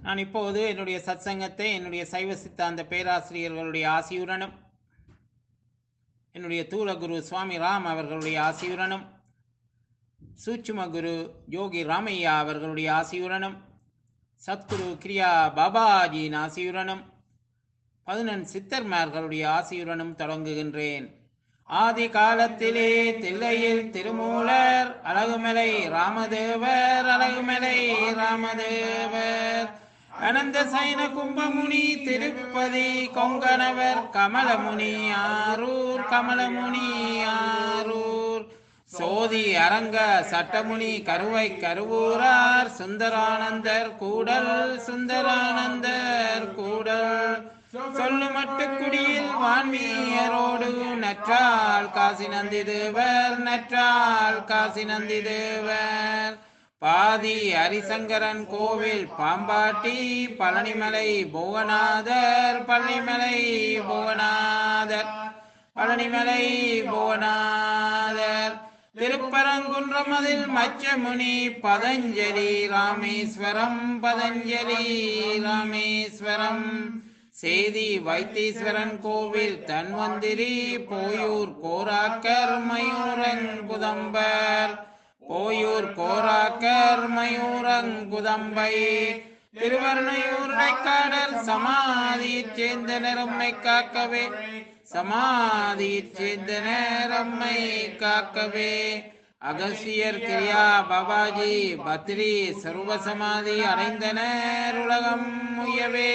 நான் இப்போது என்னுடைய சத்சங்கத்தை என்னுடைய சைவ சித்தாந்த பேராசிரியர்களுடைய ஆசியுடனும் என்னுடைய தூலகுரு சுவாமி ராம் அவர்களுடைய ஆசியுடனும் சூட்சும குரு யோகி ராமையா அவர்களுடைய ஆசியுடனும் சத்குரு கிரியா பாபாஜியின் ஆசியுடனும் பதினெண் சித்தர்மார்களுடைய ஆசியுடனும் தொடங்குகின்றேன் ஆதி காலத்திலே தில்லையில் திருமூலர் அழகுமலை ராமதேவர் அழகுமலை ராமதேவர் அனந்த சைன கும்பமுனி திருப்பதி கொங்கணவர் கமலமுனி ஆரூர் கமலமுனி ஆரூர் சோதி அரங்க சட்டமுனி கருவை கருவூரார் சுந்தரானந்தர் கூடல் சுந்தரானந்தர் கூடல் சொல்லு மட்டுக்குடியில் வான்மீயரோடு நற்றால் காசி நந்தி தேவர் நற்றால் காசி நந்தி தேவர் பாதி ஹரிசங்கரன் கோவில் பாம்பாட்டி பழனிமலை புவனாதர் பழனிமலை புவனாதர் பழனிமலை புவனாதர் திருப்பரங்குன்றம் அதில் மச்சமுனி பதஞ்சலி ராமேஸ்வரம் பதஞ்சலி ராமேஸ்வரம் சேதி வைத்தீஸ்வரன் கோவில் தன்வந்திரி போயூர் கோராக்கர் மயூரங்குதம்பர் போயூர் கோராக்கர் மயூரங்குதம்பை திருவர்ணையூர் இடைக்காடர் சமாதியைச் சேர்ந்த நிறம்மை காக்கவே சமாதியைச் சேர்ந்த நேரம்மை காக்கவே அகசியர் கிரியா பாபாஜி பத்ரி சர்வசமாதி அடைந்தனர் உலகம் முயவே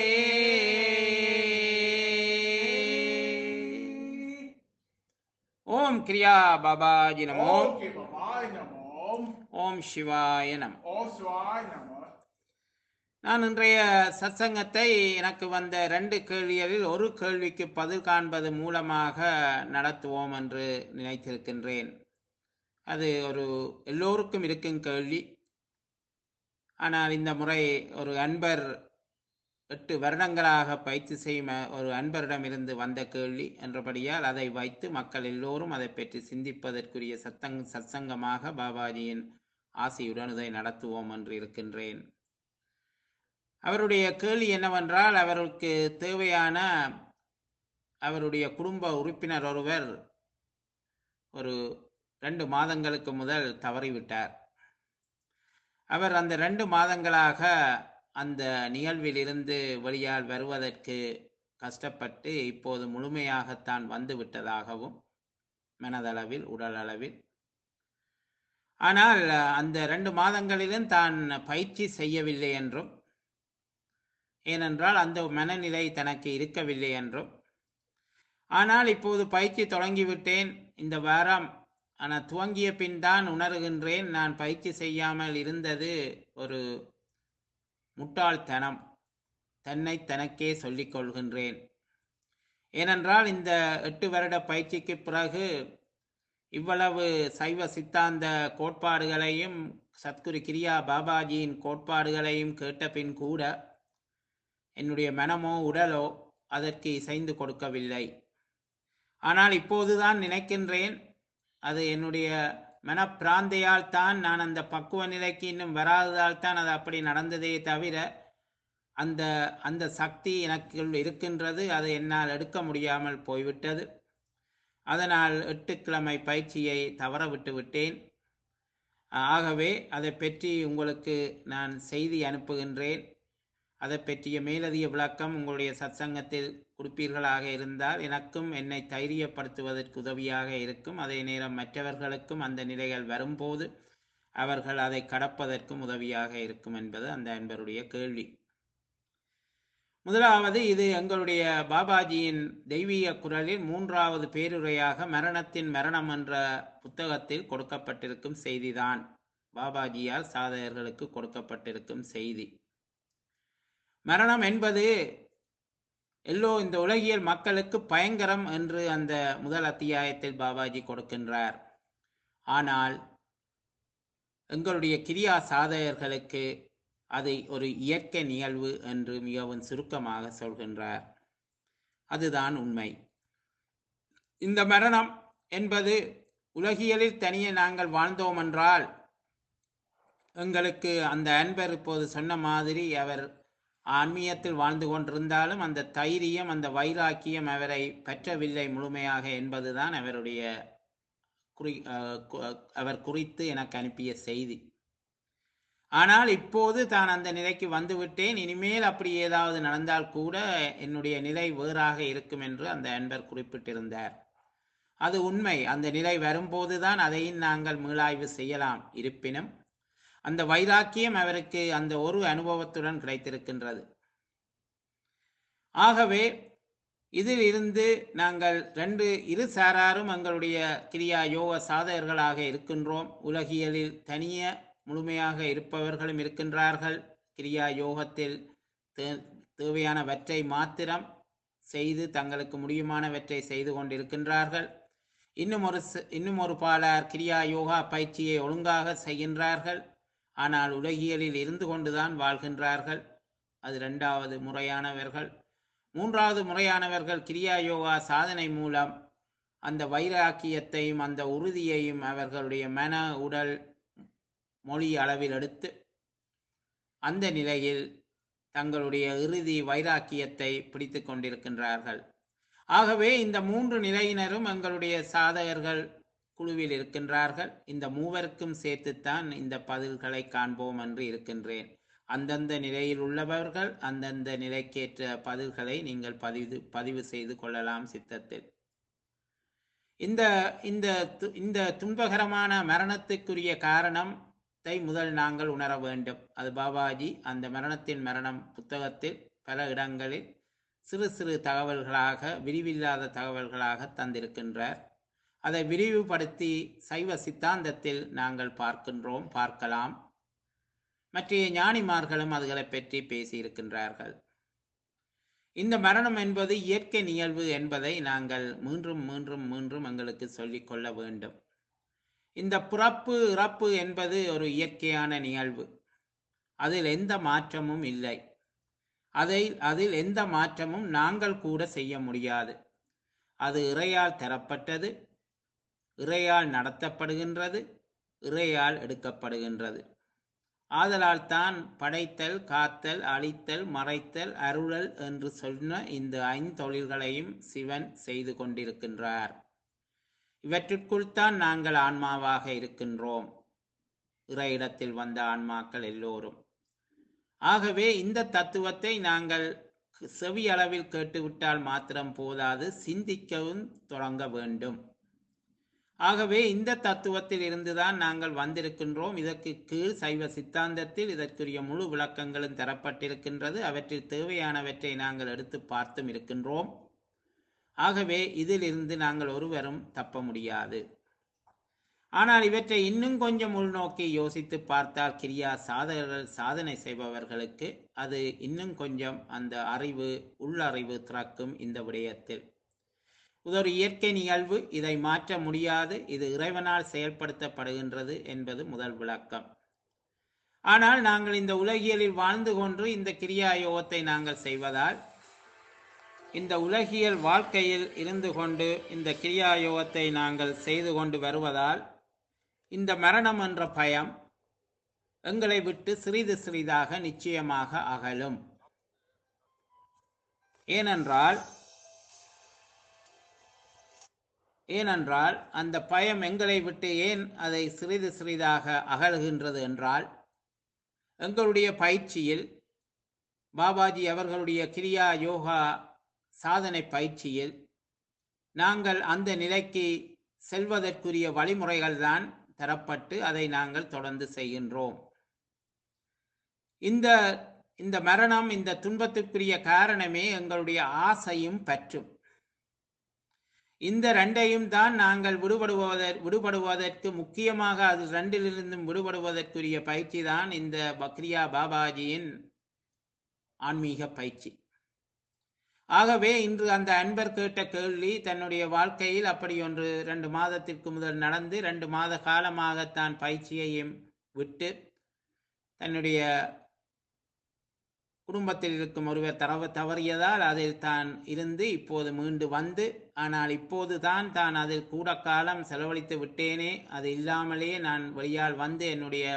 ஓம் கிரியா பாபாஜி நமோ ஓம் கிருபாய் நமோ ஓம் சிவாய நம ஓம் சிவாய் நமோ நான் இன்றைய சத்சங்கத்தை எனக்கு வந்த ரெண்டு கேள்விகளில் ஒரு கேள்விக்கு பதில் காண்பது மூலமாக நடத்துவோம் என்று நினைத்திருக்கின்றேன் அது ஒரு எல்லோருக்கும் இருக்கும் கேள்வி ஆனால் இந்த முறை ஒரு அன்பர் எட்டு வருடங்களாக பயிற்சி செய்யும் அ- ஒரு அன்பரிடமிருந்து வந்த கேள்வி என்றபடியால் அதை வைத்து மக்கள் எல்லோரும் அதை பற்றி சிந்திப்பதற்குரிய சத்தங் சத்சங்கமாக பாபாஜியின் ஆசையுடன் இதை நடத்துவோம் என்று இருக்கின்றேன் அவருடைய கேள்வி என்னவென்றால் அவருக்கு தேவையான அவருடைய குடும்ப உறுப்பினர் ஒருவர் ஒரு ரெண்டு மாதங்களுக்கு முதல் தவறிவிட்டார் அவர் அந்த ரெண்டு மாதங்களாக அந்த நிகழ்விலிருந்து வெளியால் வருவதற்கு கஷ்டப்பட்டு இப்போது முழுமையாகத்தான் வந்து விட்டதாகவும் மனதளவில் உடல் அளவில் ஆனால் அந்த ரெண்டு மாதங்களிலும் தான் பயிற்சி செய்யவில்லை என்றும் ஏனென்றால் அந்த மனநிலை தனக்கு இருக்கவில்லை என்றும் ஆனால் இப்போது பயிற்சி தொடங்கிவிட்டேன் இந்த வாரம் ஆனால் துவங்கிய பின் தான் உணர்கின்றேன் நான் பயிற்சி செய்யாமல் இருந்தது ஒரு முட்டாள்தனம் தன்னை தனக்கே சொல்லிக் கொள்கின்றேன் ஏனென்றால் இந்த எட்டு வருட பயிற்சிக்கு பிறகு இவ்வளவு சைவ சித்தாந்த கோட்பாடுகளையும் சத்குரு கிரியா பாபாஜியின் கோட்பாடுகளையும் கேட்ட பின் கூட என்னுடைய மனமோ உடலோ அதற்கு இசைந்து கொடுக்கவில்லை ஆனால் இப்போதுதான் நினைக்கின்றேன் அது என்னுடைய மனப்பிராந்தையால் தான் நான் அந்த பக்குவ நிலைக்கு இன்னும் வராததால் தான் அது அப்படி நடந்ததே தவிர அந்த அந்த சக்தி எனக்குள் இருக்கின்றது அதை என்னால் எடுக்க முடியாமல் போய்விட்டது அதனால் எட்டு கிழமை பயிற்சியை தவற விட்டு விட்டேன் ஆகவே அதை பற்றி உங்களுக்கு நான் செய்தி அனுப்புகின்றேன் அதை பற்றிய மேலதிக விளக்கம் உங்களுடைய சத்சங்கத்தில் கொடுப்பீர்களாக இருந்தால் எனக்கும் என்னை தைரியப்படுத்துவதற்கு உதவியாக இருக்கும் அதே நேரம் மற்றவர்களுக்கும் அந்த நிலைகள் வரும்போது அவர்கள் அதை கடப்பதற்கும் உதவியாக இருக்கும் என்பது அந்த அன்பருடைய கேள்வி முதலாவது இது எங்களுடைய பாபாஜியின் தெய்வீக குரலில் மூன்றாவது பேருரையாக மரணத்தின் மரணம் என்ற புத்தகத்தில் கொடுக்கப்பட்டிருக்கும் செய்திதான் பாபாஜியால் சாதகர்களுக்கு கொடுக்கப்பட்டிருக்கும் செய்தி மரணம் என்பது எல்லோ இந்த உலகியல் மக்களுக்கு பயங்கரம் என்று அந்த முதல் அத்தியாயத்தில் பாபாஜி கொடுக்கின்றார் ஆனால் எங்களுடைய கிரியா சாதகர்களுக்கு அதை ஒரு இயற்கை நிகழ்வு என்று மிகவும் சுருக்கமாக சொல்கின்றார் அதுதான் உண்மை இந்த மரணம் என்பது உலகியலில் தனியே நாங்கள் வாழ்ந்தோம் என்றால் எங்களுக்கு அந்த அன்பர் இப்போது சொன்ன மாதிரி அவர் ஆன்மீகத்தில் வாழ்ந்து கொண்டிருந்தாலும் அந்த தைரியம் அந்த வைராக்கியம் அவரை பற்றவில்லை முழுமையாக என்பதுதான் அவருடைய குறி அஹ் கு- அவர் குறித்து எனக்கு அனுப்பிய செய்தி ஆனால் இப்போது தான் அந்த நிலைக்கு வந்துவிட்டேன் இனிமேல் அப்படி ஏதாவது நடந்தால் கூட என்னுடைய நிலை வேறாக இருக்கும் என்று அந்த அன்பர் குறிப்பிட்டிருந்தார் அது உண்மை அந்த நிலை வரும்போதுதான் அதையும் நாங்கள் மீளாய்வு செய்யலாம் இருப்பினும் அந்த வைராக்கியம் அவருக்கு அந்த ஒரு அனுபவத்துடன் கிடைத்திருக்கின்றது ஆகவே இதில் இருந்து நாங்கள் ரெண்டு இரு சாராரும் எங்களுடைய கிரியா யோக சாதகர்களாக இருக்கின்றோம் உலகியலில் தனிய முழுமையாக இருப்பவர்களும் இருக்கின்றார்கள் கிரியா யோகத்தில் தே- தேவையானவற்றை மாத்திரம் செய்து தங்களுக்கு முடியுமானவற்றை செய்து கொண்டிருக்கின்றார்கள் இன்னும் ஒரு ச- இன்னும் ஒரு பாலார் கிரியா யோகா பயிற்சியை ஒழுங்காக செய்கின்றார்கள் ஆனால் உலகியலில் இருந்து கொண்டுதான் வாழ்கின்றார்கள் அது இரண்டாவது முறையானவர்கள் மூன்றாவது முறையானவர்கள் கிரியா யோகா சாதனை மூலம் அந்த வைராக்கியத்தையும் அந்த உறுதியையும் அவர்களுடைய மன உடல் மொழி அளவில் எடுத்து அந்த நிலையில் தங்களுடைய இறுதி வைராக்கியத்தை பிடித்து கொண்டிருக்கின்றார்கள் ஆகவே இந்த மூன்று நிலையினரும் எங்களுடைய சாதகர்கள் குழுவில் இருக்கின்றார்கள் இந்த மூவருக்கும் சேர்த்துத்தான் இந்த பதில்களை காண்போம் என்று இருக்கின்றேன் அந்தந்த நிலையில் உள்ளவர்கள் அந்தந்த நிலைக்கேற்ற பதில்களை நீங்கள் பதிவு பதிவு செய்து கொள்ளலாம் சித்தத்தில் இந்த இந்த து- இந்த துன்பகரமான மரணத்துக்குரிய காரணத்தை முதல் நாங்கள் உணர வேண்டும் அது பாபாஜி அந்த மரணத்தின் மரணம் புத்தகத்தில் பல இடங்களில் சிறு சிறு தகவல்களாக விரிவில்லாத தகவல்களாக தந்திருக்கின்றார் அதை விரிவுபடுத்தி சைவ சித்தாந்தத்தில் நாங்கள் பார்க்கின்றோம் பார்க்கலாம் மற்றைய ஞானிமார்களும் அதுகளை பற்றி பேசியிருக்கின்றார்கள் இந்த மரணம் என்பது இயற்கை நிகழ்வு என்பதை நாங்கள் மீண்டும் மீண்டும் மீண்டும் எங்களுக்கு சொல்லிக் கொள்ள வேண்டும் இந்த பிறப்பு இறப்பு என்பது ஒரு இயற்கையான நிகழ்வு அதில் எந்த மாற்றமும் இல்லை அதை அதில் எந்த மாற்றமும் நாங்கள் கூட செய்ய முடியாது அது இறையால் தரப்பட்டது இறையால் நடத்தப்படுகின்றது இறையால் எடுக்கப்படுகின்றது ஆதலால் தான் படைத்தல் காத்தல் அழித்தல் மறைத்தல் அருளல் என்று சொன்ன இந்த ஐந்தொழில்களையும் சிவன் செய்து கொண்டிருக்கின்றார் இவற்றிற்குள் தான் நாங்கள் ஆன்மாவாக இருக்கின்றோம் இறையிடத்தில் வந்த ஆன்மாக்கள் எல்லோரும் ஆகவே இந்த தத்துவத்தை நாங்கள் செவி அளவில் கேட்டுவிட்டால் மாத்திரம் போதாது சிந்திக்கவும் தொடங்க வேண்டும் ஆகவே இந்த தத்துவத்தில் இருந்துதான் நாங்கள் வந்திருக்கின்றோம் இதற்கு கீழ் சைவ சித்தாந்தத்தில் இதற்குரிய முழு விளக்கங்களும் தரப்பட்டிருக்கின்றது அவற்றில் தேவையானவற்றை நாங்கள் எடுத்து பார்த்தும் இருக்கின்றோம் ஆகவே இதிலிருந்து நாங்கள் ஒருவரும் தப்ப முடியாது ஆனால் இவற்றை இன்னும் கொஞ்சம் உள்நோக்கி யோசித்து பார்த்தால் கிரியா சாதகர்கள் சாதனை செய்பவர்களுக்கு அது இன்னும் கொஞ்சம் அந்த அறிவு உள்ளறிவு திறக்கும் இந்த விடயத்தில் இது ஒரு இயற்கை நிகழ்வு இதை மாற்ற முடியாது இது இறைவனால் செயல்படுத்தப்படுகின்றது என்பது முதல் விளக்கம் ஆனால் நாங்கள் இந்த உலகியலில் வாழ்ந்து கொண்டு இந்த கிரியா யோகத்தை நாங்கள் செய்வதால் இந்த உலகியல் வாழ்க்கையில் இருந்து கொண்டு இந்த கிரியா யோகத்தை நாங்கள் செய்து கொண்டு வருவதால் இந்த மரணம் என்ற பயம் எங்களை விட்டு சிறிது சிறிதாக நிச்சயமாக அகலும் ஏனென்றால் ஏனென்றால் அந்த பயம் எங்களை விட்டு ஏன் அதை சிறிது சிறிதாக அகலுகின்றது என்றால் எங்களுடைய பயிற்சியில் பாபாஜி அவர்களுடைய கிரியா யோகா சாதனை பயிற்சியில் நாங்கள் அந்த நிலைக்கு செல்வதற்குரிய வழிமுறைகள் தான் தரப்பட்டு அதை நாங்கள் தொடர்ந்து செய்கின்றோம் இந்த இந்த மரணம் இந்த துன்பத்துக்குரிய காரணமே எங்களுடைய ஆசையும் பற்றும் இந்த ரெண்டையும் தான் நாங்கள் விடுபடுவதற் விடுபடுவதற்கு முக்கியமாக அது ரெண்டிலிருந்தும் விடுபடுவதற்குரிய பயிற்சி தான் இந்த பக்ரியா பாபாஜியின் ஆன்மீக பயிற்சி ஆகவே இன்று அந்த அன்பர் கேட்ட கேள்வி தன்னுடைய வாழ்க்கையில் அப்படி ஒன்று ரெண்டு மாதத்திற்கு முதல் நடந்து ரெண்டு மாத காலமாக தான் பயிற்சியையும் விட்டு தன்னுடைய குடும்பத்தில் இருக்கும் ஒருவர் தரவ தவறியதால் அதில் தான் இருந்து இப்போது மீண்டு வந்து ஆனால் இப்போது தான் தான் அதில் கூட காலம் செலவழித்து விட்டேனே அது இல்லாமலே நான் வெளியால் வந்து என்னுடைய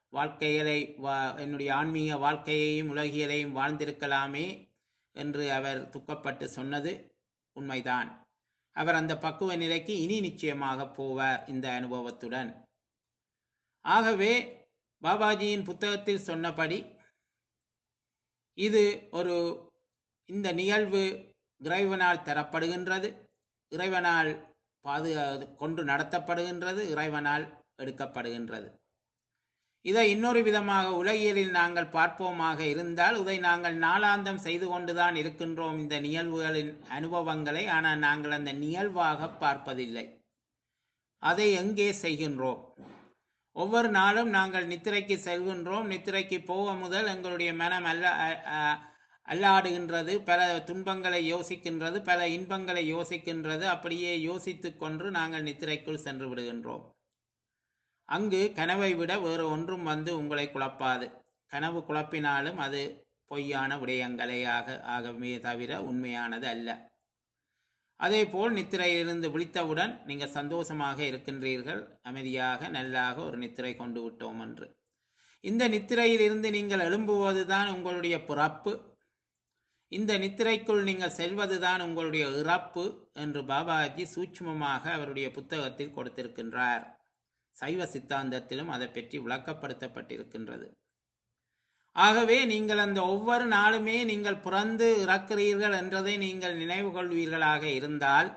வாழ்க்கைகளை வா என்னுடைய ஆன்மீக வாழ்க்கையையும் உலகியலையும் வாழ்ந்திருக்கலாமே என்று அவர் துக்கப்பட்டு சொன்னது உண்மைதான் அவர் அந்த பக்குவ நிலைக்கு இனி நிச்சயமாக போவார் இந்த அனுபவத்துடன் ஆகவே பாபாஜியின் புத்தகத்தில் சொன்னபடி இது ஒரு இந்த நிகழ்வு இறைவனால் தரப்படுகின்றது இறைவனால் பாதுகா கொண்டு நடத்தப்படுகின்றது இறைவனால் எடுக்கப்படுகின்றது இதை இன்னொரு விதமாக உலகியலில் நாங்கள் பார்ப்போமாக இருந்தால் இதை நாங்கள் நாளாந்தம் செய்து கொண்டுதான் இருக்கின்றோம் இந்த நிகழ்வுகளின் அனுபவங்களை ஆனால் நாங்கள் அந்த நிகழ்வாக பார்ப்பதில்லை அதை எங்கே செய்கின்றோம் ஒவ்வொரு நாளும் நாங்கள் நித்திரைக்கு செல்கின்றோம் நித்திரைக்கு போக முதல் எங்களுடைய மனம் அல்ல அ- அ- அல்லாடுகின்றது பல துன்பங்களை யோசிக்கின்றது பல இன்பங்களை யோசிக்கின்றது அப்படியே யோசித்துக் கொண்டு நாங்கள் நித்திரைக்குள் சென்று விடுகின்றோம் அங்கு கனவை விட வேறு ஒன்றும் வந்து உங்களை குழப்பாது கனவு குழப்பினாலும் அது பொய்யான விடயங்களேயாக ஆகவே தவிர உண்மையானது அல்ல அதே போல் நித்திரையிலிருந்து விழித்தவுடன் நீங்கள் சந்தோஷமாக இருக்கின்றீர்கள் அமைதியாக நல்லாக ஒரு நித்திரை கொண்டு விட்டோம் என்று இந்த நித்திரையிலிருந்து நீங்கள் எழும்புவதுதான் உங்களுடைய பிறப்பு இந்த நித்திரைக்குள் நீங்கள் செல்வதுதான் உங்களுடைய இறப்பு என்று பாபாஜி சூட்சுமமாக அவருடைய புத்தகத்தில் கொடுத்திருக்கின்றார் சைவ சித்தாந்தத்திலும் அதை பற்றி விளக்கப்படுத்தப்பட்டிருக்கின்றது ஆகவே நீங்கள் அந்த ஒவ்வொரு நாளுமே நீங்கள் பிறந்து இறக்கிறீர்கள் என்றதை நீங்கள் நினைவு கொள்வீர்களாக இருந்தால்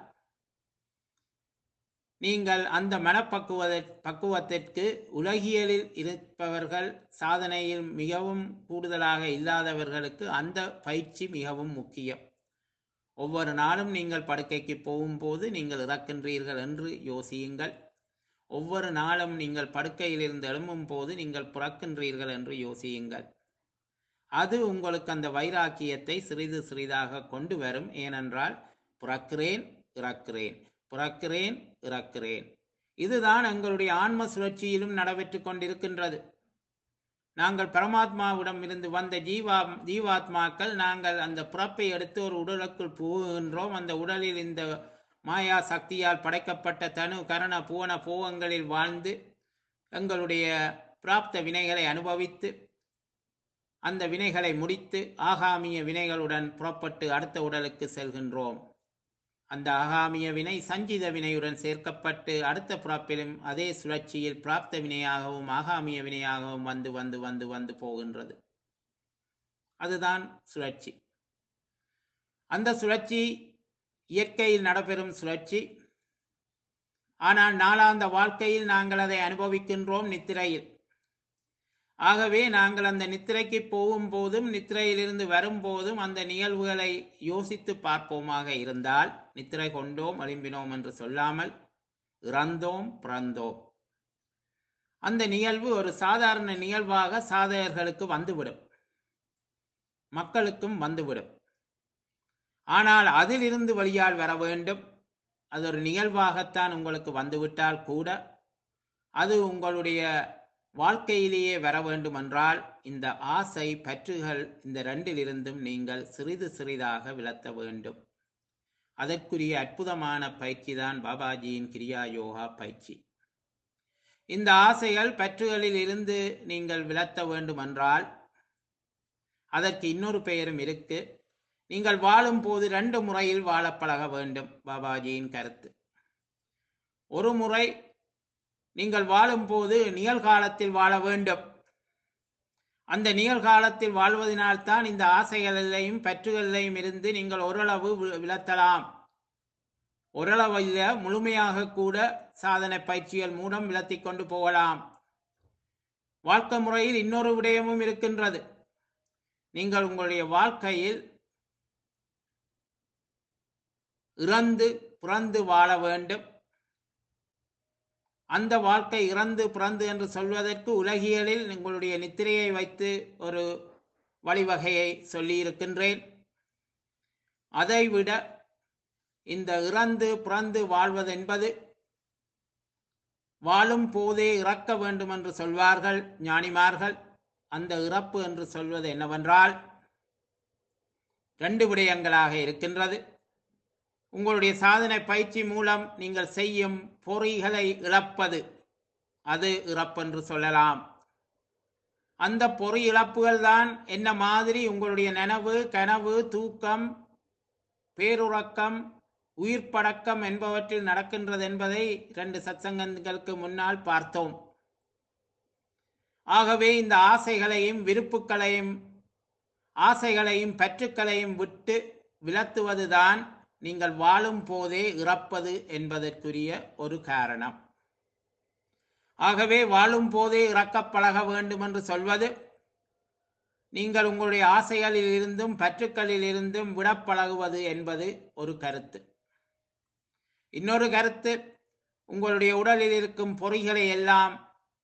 நீங்கள் அந்த மனப்பக்குவ பக்குவத்திற்கு உலகியலில் இருப்பவர்கள் சாதனையில் மிகவும் கூடுதலாக இல்லாதவர்களுக்கு அந்த பயிற்சி மிகவும் முக்கியம் ஒவ்வொரு நாளும் நீங்கள் படுக்கைக்கு போகும்போது நீங்கள் இறக்கின்றீர்கள் என்று யோசியுங்கள் ஒவ்வொரு நாளும் நீங்கள் படுக்கையிலிருந்து எழும்பும் போது நீங்கள் பிறக்கின்றீர்கள் என்று யோசியுங்கள் அது உங்களுக்கு அந்த வைராக்கியத்தை சிறிது சிறிதாக கொண்டு வரும் ஏனென்றால் பிறக்கிறேன் இறக்கிறேன் பிறக்கிறேன் இறக்கிறேன் இதுதான் எங்களுடைய ஆன்ம சுழற்சியிலும் நடைபெற்றுக் கொண்டிருக்கின்றது நாங்கள் பரமாத்மாவிடம் இருந்து வந்த ஜீவா ஜீவாத்மாக்கள் நாங்கள் அந்த பிறப்பை எடுத்து ஒரு உடலுக்குள் புகுகின்றோம் அந்த உடலில் இந்த மாயா சக்தியால் படைக்கப்பட்ட தனு கரண பூவன பூவங்களில் வாழ்ந்து எங்களுடைய பிராப்த வினைகளை அனுபவித்து அந்த வினைகளை முடித்து ஆகாமிய வினைகளுடன் புறப்பட்டு அடுத்த உடலுக்கு செல்கின்றோம் அந்த ஆகாமிய வினை சஞ்சித வினையுடன் சேர்க்கப்பட்டு அடுத்த பிறப்பிலும் அதே சுழற்சியில் பிராப்த வினையாகவும் ஆகாமிய வினையாகவும் வந்து வந்து வந்து வந்து போகின்றது அதுதான் சுழற்சி அந்த சுழற்சி இயற்கையில் நடைபெறும் சுழற்சி ஆனால் நாளாந்த வாழ்க்கையில் நாங்கள் அதை அனுபவிக்கின்றோம் நித்திரையில் ஆகவே நாங்கள் அந்த நித்திரைக்கு போகும் போதும் நித்திரையிலிருந்து வரும்போதும் அந்த நிகழ்வுகளை யோசித்து பார்ப்போமாக இருந்தால் நித்திரை கொண்டோம் எழும்பினோம் என்று சொல்லாமல் இறந்தோம் பிறந்தோம் அந்த நிகழ்வு ஒரு சாதாரண நிகழ்வாக சாதகர்களுக்கு வந்துவிடும் மக்களுக்கும் வந்துவிடும் ஆனால் அதிலிருந்து வழியால் வர வேண்டும் அது ஒரு நிகழ்வாகத்தான் உங்களுக்கு வந்துவிட்டால் கூட அது உங்களுடைய வாழ்க்கையிலேயே வர வேண்டுமென்றால் இந்த ஆசை பற்றுகள் இந்த ரெண்டிலிருந்தும் நீங்கள் சிறிது சிறிதாக விளத்த வேண்டும் அதற்குரிய அற்புதமான பயிற்சி தான் பாபாஜியின் கிரியா யோகா பயிற்சி இந்த ஆசைகள் பற்றுகளில் இருந்து நீங்கள் விளத்த வேண்டுமென்றால் அதற்கு இன்னொரு பெயரும் இருக்கு நீங்கள் வாழும் போது ரெண்டு முறையில் வாழ பழக வேண்டும் பாபாஜியின் கருத்து ஒரு முறை நீங்கள் வாழும்போது நிகழ்காலத்தில் வாழ வேண்டும் அந்த நிகழ்காலத்தில் வாழ்வதனால்தான் இந்த ஆசைகளிலையும் பற்றுகளிலையும் இருந்து நீங்கள் ஓரளவு வி- விலத்தலாம் ஓரளவு இல்ல முழுமையாக கூட சாதனை பயிற்சிகள் மூலம் விலத்திக் கொண்டு போகலாம் வாழ்க்கை முறையில் இன்னொரு விடயமும் இருக்கின்றது நீங்கள் உங்களுடைய வாழ்க்கையில் இறந்து பிறந்து வாழ வேண்டும் அந்த வாழ்க்கை இறந்து பிறந்து என்று சொல்வதற்கு உலகியலில் உங்களுடைய நித்திரையை வைத்து ஒரு வழிவகையை சொல்லியிருக்கின்றேன் அதைவிட இந்த இறந்து பிறந்து வாழ்வது என்பது வாழும் போதே இறக்க வேண்டும் என்று சொல்வார்கள் ஞானிமார்கள் அந்த இறப்பு என்று சொல்வது என்னவென்றால் ரெண்டு விடயங்களாக இருக்கின்றது உங்களுடைய சாதனை பயிற்சி மூலம் நீங்கள் செய்யும் பொறிகளை இழப்பது அது இறப்பென்று சொல்லலாம் அந்த பொறி இழப்புகள் தான் என்ன மாதிரி உங்களுடைய நனவு கனவு தூக்கம் பேருறக்கம் உயிர்ப்படக்கம் என்பவற்றில் நடக்கின்றது என்பதை இரண்டு சத்சங்கங்களுக்கு முன்னால் பார்த்தோம் ஆகவே இந்த ஆசைகளையும் விருப்புகளையும் ஆசைகளையும் பற்றுக்களையும் விட்டு விலத்துவதுதான் நீங்கள் வாழும் போதே இறப்பது என்பதற்குரிய ஒரு காரணம் ஆகவே வாழும் போதே இறக்கப் பழக வேண்டும் என்று சொல்வது நீங்கள் உங்களுடைய ஆசைகளில் இருந்தும் பற்றுக்களில் இருந்தும் விடப்பழகுவது என்பது ஒரு கருத்து இன்னொரு கருத்து உங்களுடைய உடலில் இருக்கும் பொறிகளை எல்லாம்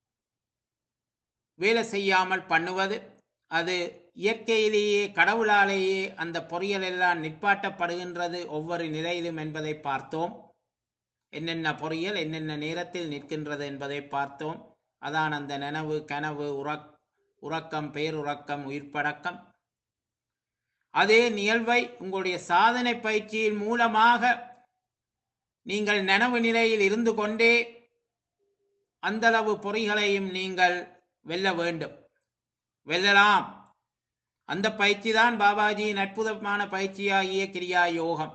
வேலை செய்யாமல் பண்ணுவது அது இயற்கையிலேயே கடவுளாலேயே அந்த பொறிகள் எல்லாம் நிற்பாட்டப்படுகின்றது ஒவ்வொரு நிலையிலும் என்பதை பார்த்தோம் என்னென்ன பொறியியல் என்னென்ன நேரத்தில் நிற்கின்றது என்பதை பார்த்தோம் அதான் அந்த நனவு கனவு உறக் உறக்கம் பேருறக்கம் உயிர்ப்படக்கம் அதே நிகழ்வை உங்களுடைய சாதனை பயிற்சியின் மூலமாக நீங்கள் நனவு நிலையில் இருந்து கொண்டே அந்தளவு பொறிகளையும் நீங்கள் வெல்ல வேண்டும் வெல்லலாம் அந்த பயிற்சி தான் பாபாஜியின் அற்புதமான பயிற்சியாகிய கிரியா யோகம்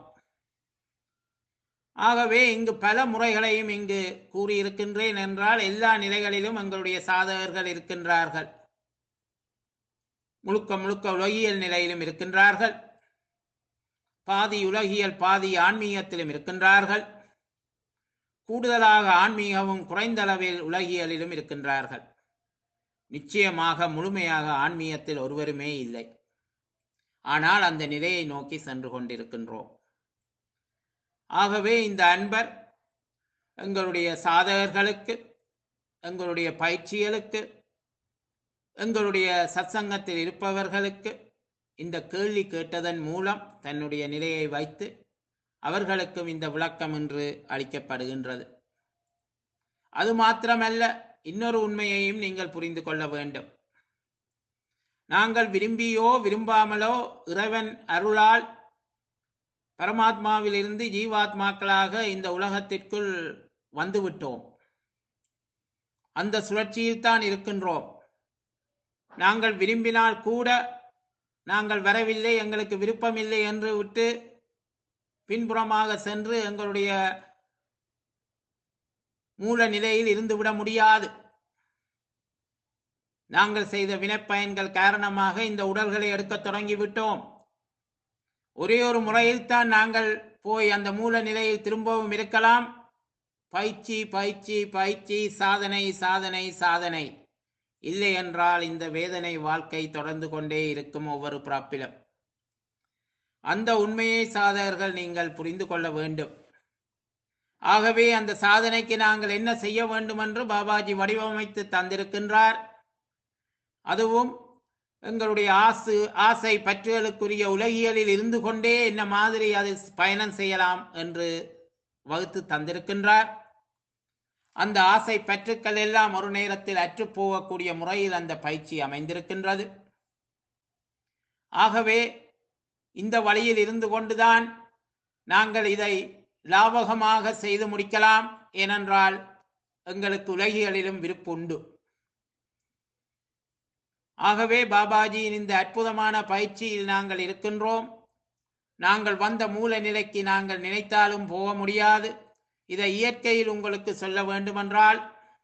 ஆகவே இங்கு பல முறைகளையும் இங்கு கூறியிருக்கின்றேன் என்றால் எல்லா நிலைகளிலும் எங்களுடைய சாதகர்கள் இருக்கின்றார்கள் முழுக்க முழுக்க உலகியல் நிலையிலும் இருக்கின்றார்கள் பாதி உலகியல் பாதி ஆன்மீகத்திலும் இருக்கின்றார்கள் கூடுதலாக ஆன்மீகமும் குறைந்த அளவில் உலகியலிலும் இருக்கின்றார்கள் நிச்சயமாக முழுமையாக ஆன்மீகத்தில் ஒருவருமே இல்லை ஆனால் அந்த நிலையை நோக்கி சென்று கொண்டிருக்கின்றோம் ஆகவே இந்த அன்பர் எங்களுடைய சாதகர்களுக்கு எங்களுடைய பயிற்சிகளுக்கு எங்களுடைய சத்சங்கத்தில் இருப்பவர்களுக்கு இந்த கேள்வி கேட்டதன் மூலம் தன்னுடைய நிலையை வைத்து அவர்களுக்கும் இந்த விளக்கம் என்று அளிக்கப்படுகின்றது அது மாத்திரமல்ல இன்னொரு உண்மையையும் நீங்கள் புரிந்து கொள்ள வேண்டும் நாங்கள் விரும்பியோ விரும்பாமலோ இறைவன் அருளால் பரமாத்மாவிலிருந்து ஜீவாத்மாக்களாக இந்த உலகத்திற்குள் வந்துவிட்டோம் அந்த சுழற்சியில் தான் இருக்கின்றோம் நாங்கள் விரும்பினால் கூட நாங்கள் வரவில்லை எங்களுக்கு விருப்பமில்லை என்று விட்டு பின்புறமாக சென்று எங்களுடைய மூல நிலையில் இருந்துவிட முடியாது நாங்கள் செய்த வினைப்பயன்கள் காரணமாக இந்த உடல்களை எடுக்கத் தொடங்கிவிட்டோம் ஒரே ஒரு முறையில் தான் நாங்கள் போய் அந்த மூல நிலையில் திரும்பவும் இருக்கலாம் பயிற்சி பயிற்சி பயிற்சி சாதனை சாதனை சாதனை இல்லை என்றால் இந்த வேதனை வாழ்க்கை தொடர்ந்து கொண்டே இருக்கும் ஒவ்வொரு பிறப்பிலும் அந்த உண்மையை சாதகர்கள் நீங்கள் புரிந்து கொள்ள வேண்டும் ஆகவே அந்த சாதனைக்கு நாங்கள் என்ன செய்ய வேண்டும் என்று பாபாஜி வடிவமைத்து தந்திருக்கின்றார் அதுவும் எங்களுடைய ஆசு ஆசை பற்றுகளுக்குரிய உலகியலில் இருந்து கொண்டே என்ன மாதிரி அது பயணம் செய்யலாம் என்று வகுத்து தந்திருக்கின்றார் அந்த ஆசை பற்றுக்கள் எல்லாம் ஒரு நேரத்தில் அற்றுப் போகக்கூடிய முறையில் அந்த பயிற்சி அமைந்திருக்கின்றது ஆகவே இந்த வழியில் இருந்து கொண்டுதான் நாங்கள் இதை லாபகமாக செய்து முடிக்கலாம் ஏனென்றால் எங்களுக்கு உலகிகளிலும் விருப்பு உண்டு ஆகவே பாபாஜியின் இந்த அற்புதமான பயிற்சியில் நாங்கள் இருக்கின்றோம் நாங்கள் வந்த மூல நிலைக்கு நாங்கள் நினைத்தாலும் போக முடியாது இதை இயற்கையில் உங்களுக்கு சொல்ல வேண்டுமென்றால்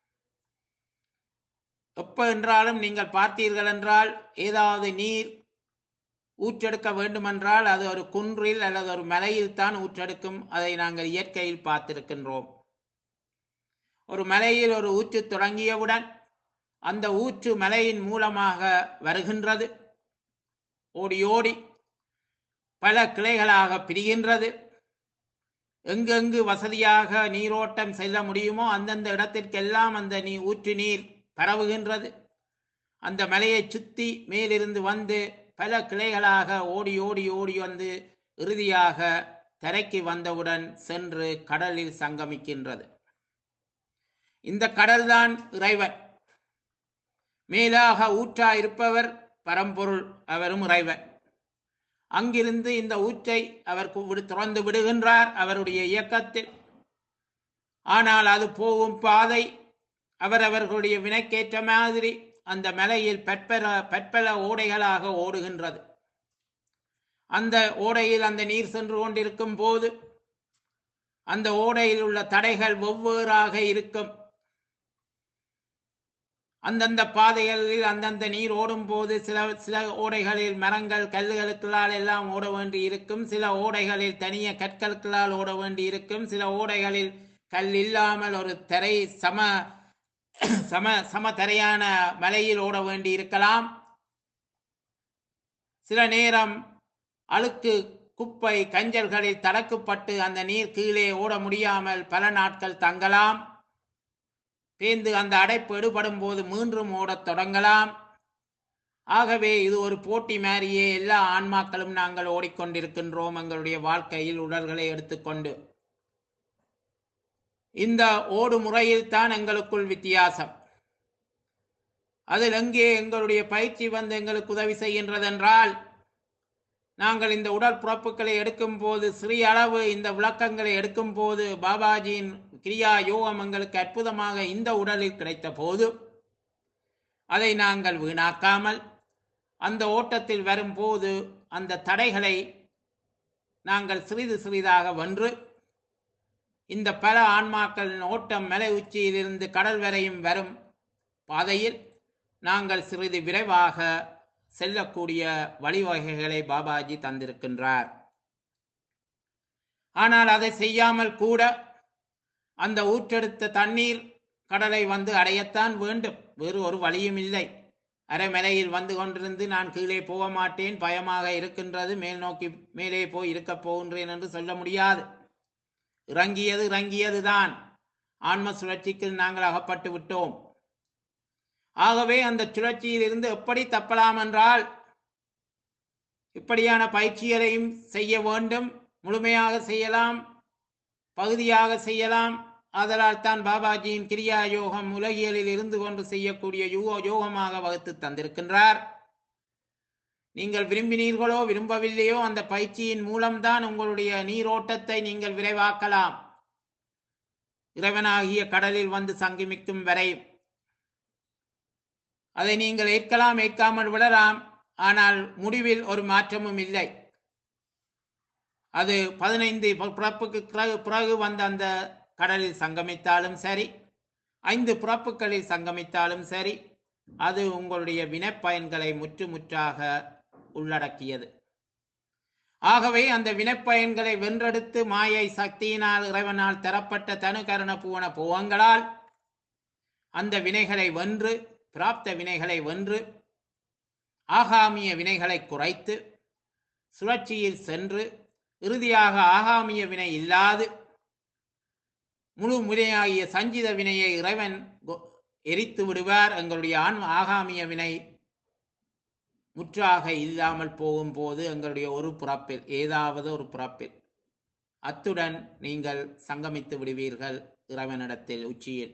எப்ப என்றாலும் நீங்கள் பார்த்தீர்கள் என்றால் ஏதாவது நீர் ஊற்றெடுக்க வேண்டுமென்றால் அது ஒரு குன்றில் அல்லது ஒரு மலையில் தான் ஊற்றெடுக்கும் அதை நாங்கள் இயற்கையில் பார்த்திருக்கின்றோம் ஒரு மலையில் ஒரு ஊற்று தொடங்கியவுடன் அந்த ஊற்று மலையின் மூலமாக வருகின்றது ஓடி ஓடி பல கிளைகளாக பிரிகின்றது எங்கெங்கு வசதியாக நீரோட்டம் செல்ல முடியுமோ அந்தந்த இடத்திற்கெல்லாம் அந்த நீ ஊற்று நீர் பரவுகின்றது அந்த மலையை சுத்தி மேலிருந்து வந்து பல கிளைகளாக ஓடி ஓடி ஓடி வந்து இறுதியாக தரைக்கு வந்தவுடன் சென்று கடலில் சங்கமிக்கின்றது இந்த கடல்தான் இறைவன் மேலாக ஊற்றா இருப்பவர் பரம்பொருள் அவரும் இறைவன் அங்கிருந்து இந்த ஊற்றை அவர் கு- விடு- திறந்து விடுகின்றார் அவருடைய இயக்கத்தில் ஆனால் அது போகும் பாதை அவரவர்களுடைய வினைக்கேற்ற மாதிரி அந்த மலையில் பற்பல பற்பல ஓடைகளாக ஓடுகின்றது அந்த ஓடையில் அந்த நீர் சென்று கொண்டிருக்கும் போது அந்த ஓடையில் உள்ள தடைகள் வெவ்வேறாக இருக்கும் அந்தந்த பாதைகளில் அந்தந்த நீர் ஓடும் போது சில சில ஓடைகளில் மரங்கள் கல்லுகளுக்களால் எல்லாம் ஓட வேண்டி இருக்கும் சில ஓடைகளில் தனிய கற்களுக்களால் ஓட வேண்டி இருக்கும் சில ஓடைகளில் கல் இல்லாமல் ஒரு தரை சம சம சம தரையான மலையில் ஓட வேண்டி இருக்கலாம் சில நேரம் அழுக்கு குப்பை கஞ்சல்களில் தடக்கப்பட்டு அந்த நீர் கீழே ஓட முடியாமல் பல நாட்கள் தங்கலாம் பேந்து அந்த அடைப்பு எடுபடும் போது மீண்டும் ஓடத் தொடங்கலாம் ஆகவே இது ஒரு போட்டி மாதிரியே எல்லா ஆன்மாக்களும் நாங்கள் ஓடிக்கொண்டிருக்கின்றோம் எங்களுடைய வாழ்க்கையில் உடல்களை எடுத்துக்கொண்டு இந்த ஓடு முறையில் தான் எங்களுக்குள் வித்தியாசம் அதில் எங்கே எங்களுடைய பயிற்சி வந்து எங்களுக்கு உதவி செய்கின்றதென்றால் நாங்கள் இந்த உடல் புறப்புகளை எடுக்கும் போது சிறிய அளவு இந்த விளக்கங்களை எடுக்கும் போது பாபாஜியின் கிரியா யோகம் எங்களுக்கு அற்புதமாக இந்த உடலில் கிடைத்த போது அதை நாங்கள் வீணாக்காமல் அந்த ஓட்டத்தில் வரும்போது அந்த தடைகளை நாங்கள் சிறிது சிறிதாக வென்று இந்த பல ஆன்மாக்களின் ஓட்டம் மலை உச்சியிலிருந்து கடல் வரையும் வரும் பாதையில் நாங்கள் சிறிது விரைவாக செல்லக்கூடிய வழிவகைகளை பாபாஜி தந்திருக்கின்றார் ஆனால் அதை செய்யாமல் கூட அந்த ஊற்றெடுத்த தண்ணீர் கடலை வந்து அடையத்தான் வேண்டும் வேறு ஒரு வழியும் இல்லை அரைமலையில் வந்து கொண்டிருந்து நான் கீழே போக மாட்டேன் பயமாக இருக்கின்றது மேல் நோக்கி மேலே போய் இருக்கப் போகின்றேன் என்று சொல்ல முடியாது இறங்கியது இறங்கியதுதான் ஆன்ம சுழற்சிக்கு நாங்கள் அகப்பட்டு விட்டோம் ஆகவே அந்த சுழற்சியில் இருந்து எப்படி தப்பலாம் என்றால் இப்படியான பயிற்சிகளையும் செய்ய வேண்டும் முழுமையாக செய்யலாம் பகுதியாக செய்யலாம் ஆதலால் தான் பாபாஜியின் கிரியா யோகம் உலகியலில் இருந்து கொண்டு செய்யக்கூடிய யுகோ யோகமாக வகுத்து தந்திருக்கின்றார் நீங்கள் விரும்பினீர்களோ விரும்பவில்லையோ அந்த பயிற்சியின் மூலம்தான் உங்களுடைய நீரோட்டத்தை நீங்கள் விரைவாக்கலாம் இறைவனாகிய கடலில் வந்து சங்கமிக்கும் வரை அதை நீங்கள் ஏற்கலாம் ஏற்காமல் விடலாம் ஆனால் முடிவில் ஒரு மாற்றமும் இல்லை அது பதினைந்து பிறப்புக்கு பிறகு பிறகு வந்த அந்த கடலில் சங்கமித்தாலும் சரி ஐந்து பிறப்புகளில் சங்கமித்தாலும் சரி அது உங்களுடைய வினைப்பயன்களை முற்றுமுற்றாக உள்ளடக்கியது ஆகவே அந்த வினைப்பயன்களை வென்றெடுத்து மாயை சக்தியினால் இறைவனால் தரப்பட்ட தனுகரண பூவன பூவங்களால் அந்த வினைகளை வென்று பிராப்த வினைகளை வென்று ஆகாமிய வினைகளை குறைத்து சுழற்சியில் சென்று இறுதியாக ஆகாமிய வினை இல்லாது முழு முறையாகிய சஞ்சித வினையை இறைவன் கொ- எரித்து விடுவார் எங்களுடைய ஆன்ம ஆகாமிய வினை முற்றாக இல்லாமல் போகும்போது எங்களுடைய ஒரு பிறப்பில் ஏதாவது ஒரு பிறப்பில் அத்துடன் நீங்கள் சங்கமித்து விடுவீர்கள் இறைவனிடத்தில் உச்சியில்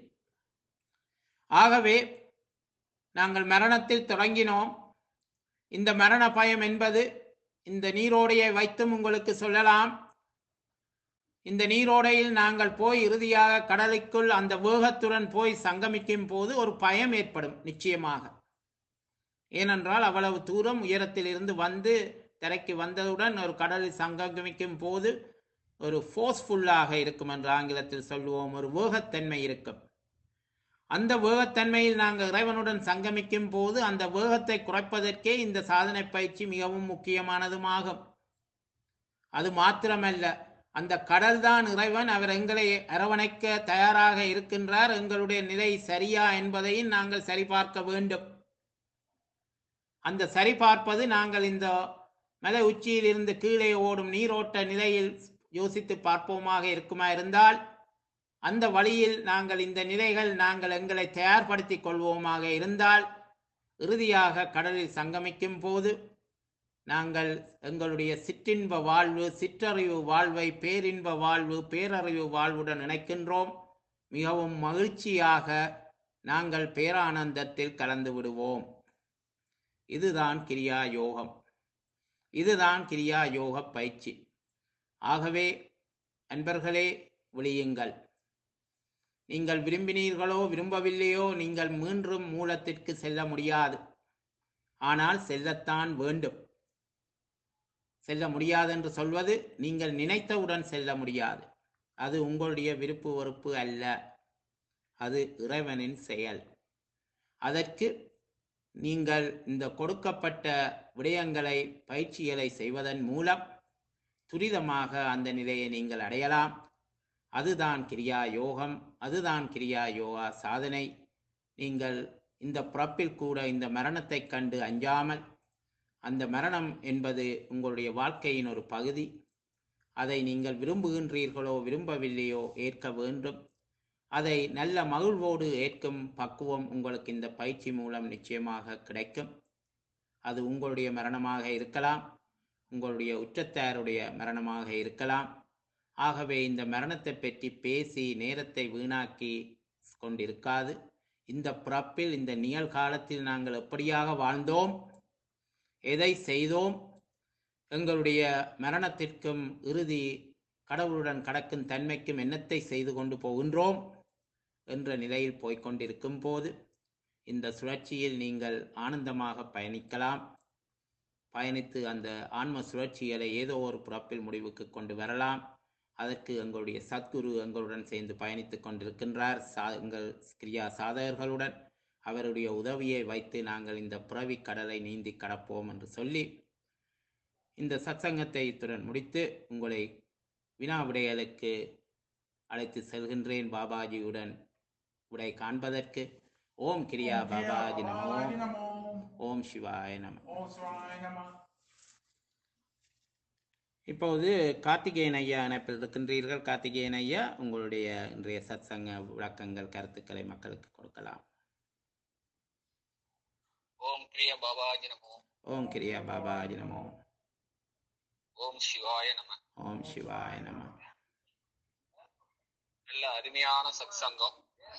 ஆகவே நாங்கள் மரணத்தில் தொடங்கினோம் இந்த மரண பயம் என்பது இந்த நீரோடையை வைத்தும் உங்களுக்கு சொல்லலாம் இந்த நீரோடையில் நாங்கள் போய் இறுதியாக கடலுக்குள் அந்த வேகத்துடன் போய் சங்கமிக்கும் போது ஒரு பயம் ஏற்படும் நிச்சயமாக ஏனென்றால் அவ்வளவு தூரம் உயரத்தில் இருந்து வந்து தரைக்கு வந்ததுடன் ஒரு கடலில் சங்கமிக்கும் போது ஒரு ஃபோர்ஸ்ஃபுல்லாக இருக்கும் என்று ஆங்கிலத்தில் சொல்லுவோம் ஒரு வேகத்தன்மை இருக்கும் அந்த வேகத்தன்மையில் நாங்கள் இறைவனுடன் சங்கமிக்கும் போது அந்த வேகத்தை குறைப்பதற்கே இந்த சாதனை பயிற்சி மிகவும் முக்கியமானதுமாகும் அது மாத்திரமல்ல அந்த கடல்தான் இறைவன் அவர் எங்களை அரவணைக்க தயாராக இருக்கின்றார் எங்களுடைய நிலை சரியா என்பதையும் நாங்கள் சரிபார்க்க வேண்டும் அந்த சரிபார்ப்பது நாங்கள் இந்த மலை உச்சியில் இருந்து கீழே ஓடும் நீரோட்ட நிலையில் யோசித்து பார்ப்போமாக இருக்குமா இருந்தால் அந்த வழியில் நாங்கள் இந்த நிலைகள் நாங்கள் எங்களை தயார்படுத்திக் கொள்வோமாக இருந்தால் இறுதியாக கடலில் சங்கமிக்கும் போது நாங்கள் எங்களுடைய சிற்றின்ப வாழ்வு சிற்றறிவு வாழ்வை பேரின்ப வாழ்வு பேரறிவு வாழ்வுடன் இணைக்கின்றோம் மிகவும் மகிழ்ச்சியாக நாங்கள் பேரானந்தத்தில் கலந்து விடுவோம் இதுதான் கிரியா யோகம் இதுதான் கிரியா யோக பயிற்சி ஆகவே அன்பர்களே விழியுங்கள் நீங்கள் விரும்பினீர்களோ விரும்பவில்லையோ நீங்கள் மீண்டும் மூலத்திற்கு செல்ல முடியாது ஆனால் செல்லத்தான் வேண்டும் செல்ல முடியாது என்று சொல்வது நீங்கள் நினைத்தவுடன் செல்ல முடியாது அது உங்களுடைய விருப்பு வெறுப்பு அல்ல அது இறைவனின் செயல் அதற்கு நீங்கள் இந்த கொடுக்கப்பட்ட விடயங்களை பயிற்சிகளை செய்வதன் மூலம் துரிதமாக அந்த நிலையை நீங்கள் அடையலாம் அதுதான் கிரியா யோகம் அதுதான் கிரியா யோகா சாதனை நீங்கள் இந்த பிறப்பில் கூட இந்த மரணத்தைக் கண்டு அஞ்சாமல் அந்த மரணம் என்பது உங்களுடைய வாழ்க்கையின் ஒரு பகுதி அதை நீங்கள் விரும்புகின்றீர்களோ விரும்பவில்லையோ ஏற்க வேண்டும் அதை நல்ல மகிழ்வோடு ஏற்கும் பக்குவம் உங்களுக்கு இந்த பயிற்சி மூலம் நிச்சயமாக கிடைக்கும் அது உங்களுடைய மரணமாக இருக்கலாம் உங்களுடைய உற்றத்தாருடைய மரணமாக இருக்கலாம் ஆகவே இந்த மரணத்தை பற்றி பேசி நேரத்தை வீணாக்கி கொண்டிருக்காது இந்த பிறப்பில் இந்த நிகழ்காலத்தில் நாங்கள் எப்படியாக வாழ்ந்தோம் எதை செய்தோம் எங்களுடைய மரணத்திற்கும் இறுதி கடவுளுடன் கடக்கும் தன்மைக்கும் என்னத்தை செய்து கொண்டு போகின்றோம் என்ற நிலையில் போய்க்கொண்டிருக்கும் போது இந்த சுழற்சியில் நீங்கள் ஆனந்தமாக பயணிக்கலாம் பயணித்து அந்த ஆன்ம சுழற்சிகளை ஏதோ ஒரு பிறப்பில் முடிவுக்கு கொண்டு வரலாம் அதற்கு எங்களுடைய சத்குரு எங்களுடன் சேர்ந்து பயணித்துக் கொண்டிருக்கின்றார் சா எங்கள் கிரியா சாதகர்களுடன் அவருடைய உதவியை வைத்து நாங்கள் இந்த பிறவி கடலை நீந்தி கடப்போம் என்று சொல்லி இந்த சத்சங்கத்தை இத்துடன் முடித்து உங்களை வினா விடைகளுக்கு அழைத்து செல்கின்றேன் பாபாஜியுடன் விடை காண்பதற்கு ஓம் கிரியா பாபாஜி நமோ நமோ ஓம் சிவாய நம ஓம் சிவாய நம இப்போது கார்த்திகேயன் ஐயா இணைப்பில் இருக்கின்றீர்கள் கார்த்திகேயன் ஐயா உங்களுடைய இன்றைய சத்சங்க விளக்கங்கள் கருத்துக்களை மக்களுக்கு கொடுக்கலாம் ஓம் பிரிய பாபாஜி நமோ ஓம் கிரியா பாபாஜி நமோ ஓம் சிவாய நம ஓம் சிவாய நம நல்ல அருமையான சத்சங்கம்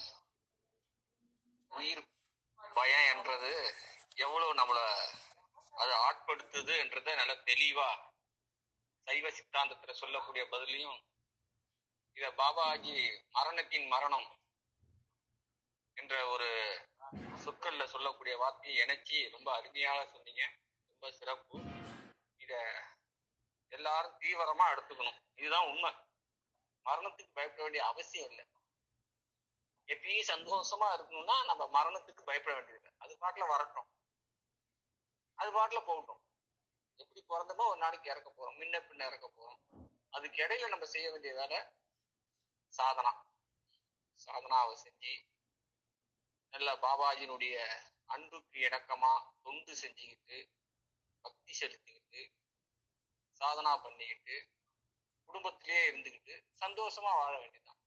உயிர் பயம் என்றது எவ்வளவு நம்மள அது ஆட்படுத்துது என்றத நல்ல தெளிவா சைவ சித்தாந்தத்துல சொல்லக்கூடிய பதிலையும் இத பாபாஜி மரணத்தின் மரணம் என்ற ஒரு சொற்கள்ல சொல்லக்கூடிய வார்த்தையை இணைச்சி ரொம்ப அருமையாக சொன்னீங்க ரொம்ப சிறப்பு இத எல்லாரும் தீவிரமா எடுத்துக்கணும் இதுதான் உண்மை மரணத்துக்கு பயப்பட வேண்டிய அவசியம் இல்லை எப்பயும் சந்தோஷமா இருக்கணும்னா நம்ம மரணத்துக்கு பயப்பட வேண்டியதில்லை அது பாட்டுல வரட்டும் அது பாட்டுல போகட்டும் எப்படி பிறந்தமோ ஒரு நாளைக்கு இறக்க போறோம் முன்ன பின்ன இறக்க போறோம் அதுக்கு இடையில நம்ம செய்ய வேண்டிய வேலை சாதனா சாதனாவை செஞ்சு நல்ல பாபாஜினுடைய அன்புக்கு இணக்கமா தொண்டு செஞ்சுக்கிட்டு பக்தி செலுத்திக்கிட்டு சாதனா பண்ணிக்கிட்டு குடும்பத்திலேயே இருந்துக்கிட்டு சந்தோஷமா வாழ வேண்டியதுதான்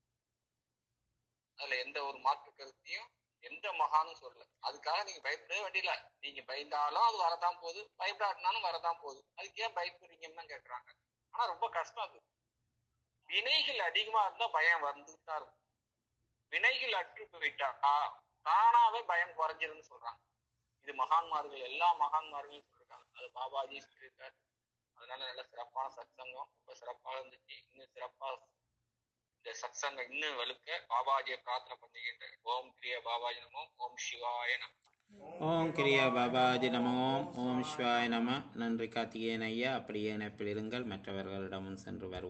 அதுல எந்த ஒரு மாற்று கருத்தையும் எந்த மகானும் சொல்லல அதுக்காக நீங்க பயப்படவே வேண்டியல நீங்க பயந்தாலும் அது வரதான் போகுது பயப்படாட்டினாலும் வரதான் போகுது அதுக்கு ஏன் பயப்படுறீங்கன்னு தான் கேக்குறாங்க ஆனா ரொம்ப கஷ்டம் அது வினைகள் அதிகமா இருந்தா பயம் வந்துட்டு தான் இருக்கும் வினைகள் அற்று போயிட்டா தா- தானாவே பயம் குறைஞ்சிருன்னு சொல்றாங்க இது மகான்மார்கள் எல்லா மகான்மார்களும் சொல்லிருக்காங்க அது பாபாஜி சொல்லியிருக்காரு அதனால நல்ல சிறப்பான சத்சங்கம் ரொம்ப சிறப்பாக இருந்துச்சு இன்னும் சிறப்பா இந்த சத்சங்கம் இன்னும் வலுக்க பாபாஜியை பிரார்த்தனை பண்ணிக்கின்றேன் ஓம் கிரிய பாபாஜி நமோ ஓம் சிவாய நம ஓம் கிரியா பாபாஜி நமோ ஓம் சிவாய நம நன்றி கார்த்திகேயன் ஐயா அப்படியே இணைப்பில் இருங்கள் மற்றவர்களிடமும் சென்று வருவோம்